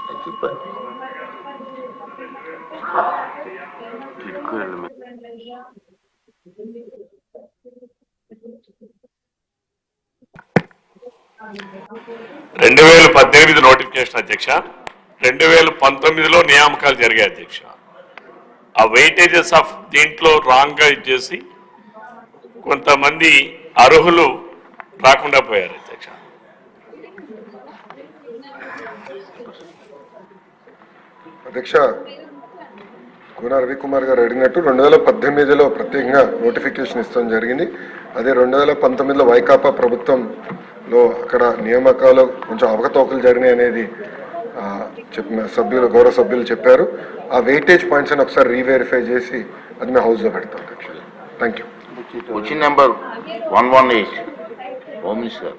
రెండు వేల పద్దెనిమిది నోటిఫికేషన్ అధ్యక్ష రెండు వేల పంతొమ్మిదిలో నియామకాలు జరిగాయి అధ్యక్ష ఆ వెయిటేజెస్ ఆఫ్ దీంట్లో రాంగ్ గా ఇచ్చేసి కొంతమంది అర్హులు రాకుండా పోయారు అధ్యక్ష అధ్యక్ష కోన రవికుమార్ గారు అడిగినట్టు రెండు వేల పద్దెనిమిదిలో ప్రత్యేకంగా నోటిఫికేషన్ ఇస్తాం జరిగింది అదే రెండు వేల పంతొమ్మిదిలో వైకాపా ప్రభుత్వంలో అక్కడ నియామకాలు కొంచెం అవకతవకలు జరిగినాయి అనేది ఆ, చెప్పిన సభ్యులు గౌరవ సభ్యులు చెప్పారు ఆ వెయిటేజ్ పాయింట్స్ అని ఒకసారి రీవెరిఫై చేసి అది మేము హౌస్లో పెడతాం అధ్యక్ష thank you question number one one eight home minister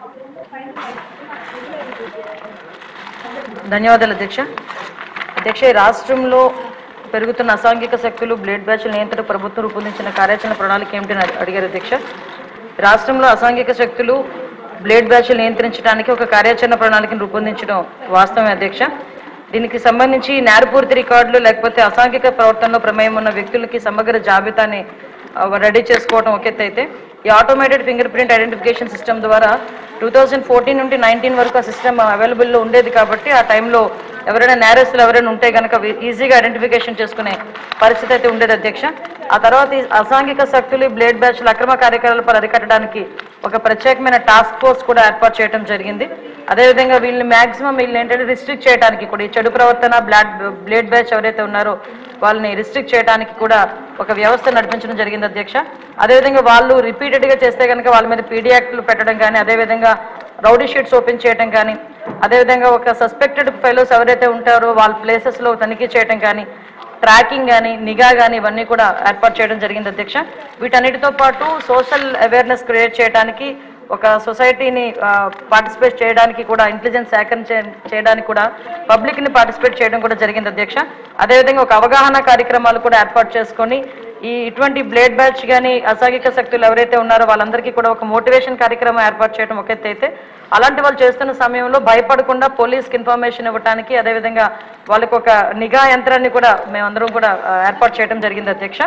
ధన్యవాదాలు అధ్యక్ష అధ్యక్ష ఈ రాష్ట్రంలో పెరుగుతున్న అసాంఘిక శక్తులు బ్లేడ్ బ్యాచ్ల నియంత్రణ ప్రభుత్వం రూపొందించిన కార్యాచరణ ప్రణాళిక ఏమిటని అడి- అడిగారు అధ్యక్ష రాష్ట్రంలో అసాంఘిక శక్తులు బ్లేడ్ బ్యాచ్లు నియంత్రించడానికి ఒక కార్యాచరణ ప్రణాళికను రూపొందించడం వాస్తవమే అధ్యక్ష దీనికి సంబంధించి నేరపూర్తి రికార్డులు లేకపోతే అసాంఘిక ప్రవర్తనలో ప్రమేయం ఉన్న వ్యక్తులకి సమగ్ర జాబితాని ఆ, రెడీ చేసుకోవడం ఒక ఎత్తు అయితే ఈ automated fingerprint identification system ద్వారా టూ థౌజండ్ ఫోర్టీన్ నుండి నైన్టీన్ వరకు ఆ సిస్టమ్ అవైలబుల్లో ఉండేది కాబట్టి ఆ టైంలో ఎవరైనా నేరస్తులు ఎవరైనా ఉంటే కనుక ఈజీగా ఐడెంటిఫికేషన్ చేసుకునే పరిస్థితి అయితే ఉండేది అధ్యక్ష ఆ తర్వాత ఈ అసాంఘిక శక్తులు ఈ బ్లేడ్ బ్యాచ్ల అక్రమ కార్యకలాపాలు అరికట్టడానికి ఒక ప్రత్యేకమైన టాస్క్ ఫోర్స్ కూడా ఏర్పాటు చేయడం జరిగింది అదేవిధంగా వీళ్ళని మాక్సిమం వీళ్ళని ఏంటంటే రిస్ట్రిక్ట్ చేయడానికి కూడా ఈ చెడు ప్రవర్తన బ్లాడ్ బ్లేడ్ బ్యాచ్ ఎవరైతే ఉన్నారో వాళ్ళని రిస్ట్రిక్ట్ చేయడానికి కూడా ఒక వ్యవస్థ నడిపించడం జరిగింది అధ్యక్ష అదేవిధంగా వాళ్ళు రిపీటెడ్ గా చేస్తే కనుక వాళ్ళ మీద పీడీ యాక్ట్లు పెట్టడం కానీ అదేవిధంగా రౌడీ షీట్స్ ఓపెన్ చేయడం కానీ అదేవిధంగా ఒక సస్పెక్టెడ్ ఫెలోస్ ఎవరైతే ఉంటారో వాళ్ళ ప్లేసెస్ లో తనిఖీ చేయడం కానీ ట్రాకింగ్ కానీ నిఘా కానీ ఇవన్నీ కూడా ఏర్పాటు చేయడం జరిగింది అధ్యక్ష వీటన్నిటితో పాటు సోషల్ అవేర్నెస్ క్రియేట్ చేయడానికి ఒక సొసైటీని పార్టిసిపేట్ చేయడానికి కూడా ఇంటెలిజెన్స్ సేకరణ చే- చేయడానికి కూడా పబ్లిక్ ని పార్టిసిపేట్ చేయడం కూడా జరిగింది అధ్యక్ష అదేవిధంగా ఒక అవగాహన కార్యక్రమాలు కూడా ఏర్పాటు చేసుకొని ఈ ఇటువంటి బ్లేడ్ బ్యాచ్ కానీ అసాంఘిక శక్తులు ఎవరైతే ఉన్నారో వాళ్ళందరికీ కూడా ఒక మోటివేషన్ కార్యక్రమం ఏర్పాటు చేయడం ఒక ఎత్తు అయితే అలాంటి వాళ్ళు చేస్తున్న సమయంలో భయపడకుండా పోలీస్కి ఇన్ఫర్మేషన్ ఇవ్వడానికి అదేవిధంగా వాళ్ళకి ఒక నిఘా యంత్రాన్ని కూడా మేమందరం కూడా ఆ, ఏర్పాటు చేయడం జరిగింది అధ్యక్ష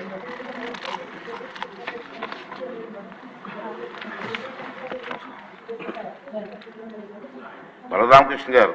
బలరామకృష్ణ గారు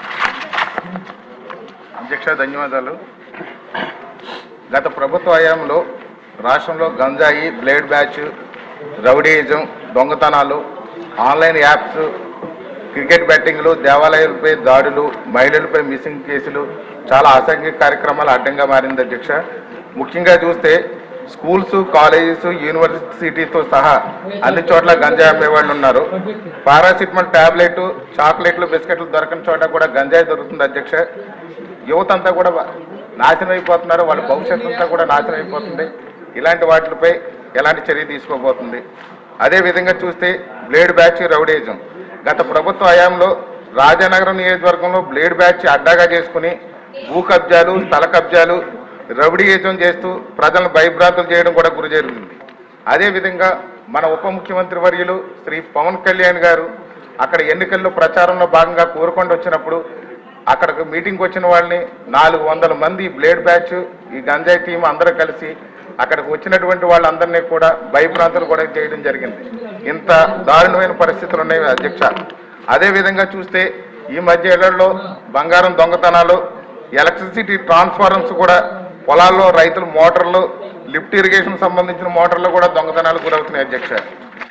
అధ్యక్ష ధన్యవాదాలు గత ప్రభుత్వ హయాంలో రాష్ట్రంలో గంజాయి బ్లేడ్ బ్యాచ్ రౌడీయిజం దొంగతనాలు ఆన్లైన్ యాప్స్ క్రికెట్ బెట్టింగ్లు దేవాలయాలపై దాడులు మహిళలపై మిస్సింగ్ కేసులు చాలా అసాంఘిక కార్యక్రమాలు అడ్డంగా మారింది అధ్యక్ష ముఖ్యంగా చూస్తే స్కూల్స్ కాలేజెస్ యూనివర్సిటీతో సహా అన్ని చోట్ల గంజాయి అమ్మేవాళ్ళు ఉన్నారు పారాసిటమాల్ టాబ్లెట్ చాక్లెట్లు బిస్కెట్లు దొరకని చోట కూడా గంజాయి దొరుకుతుంది అధ్యక్ష యువత అంతా కూడా నాశనం అయిపోతున్నారు వాళ్ళ భవిష్యత్తు అంతా కూడా నాశనం అయిపోతుంది ఇలాంటి వాటిపై ఎలాంటి చర్య తీసుకోబోతుంది అదే విధంగా చూస్తే బ్లేడ్ బ్యాచ్ రౌడేజం గత ప్రభుత్వ హయాంలో రాజానగరం నియోజకవర్గంలో బ్లేడ్ బ్యాచ్ అడ్డాగా చేసుకుని భూ కబ్జాలు స్థల కబ్జాలు రౌడీయిజం చేస్తూ ప్రజలను భయభ్రాంతులు చేయడం కూడా గురి జరిగింది అదేవిధంగా మన ఉప ముఖ్యమంత్రి వర్యులు శ్రీ పవన్ కళ్యాణ్ గారు అక్కడ ఎన్నికల్లో ప్రచారంలో భాగంగా కోరుకొండ వచ్చినప్పుడు అక్కడికి మీటింగ్కి వచ్చిన వాళ్ళని నాలుగు వందల మంది బ్లేడ్ బ్యాచ్ ఈ గంజాయి టీం అందరూ కలిసి అక్కడికి వచ్చినటువంటి వాళ్ళందరినీ కూడా భయభ్రాంతులు కూడా చేయడం జరిగింది ఇంత దారుణమైన పరిస్థితులు ఉన్నాయి అధ్యక్ష అదే విధంగా చూస్తే ఈ మధ్య ఏళ్లలో బంగారం దొంగతనాలు ఎలక్ట్రిసిటీ ట్రాన్స్ఫార్మర్స్ కూడా పొలాల్లో రైతుల మోటార్లు లిఫ్ట్ ఇరిగేషన్ సంబంధించిన మోటార్లు కూడా దొంగతనాలు గురవుతున్నాయి అధ్యక్ష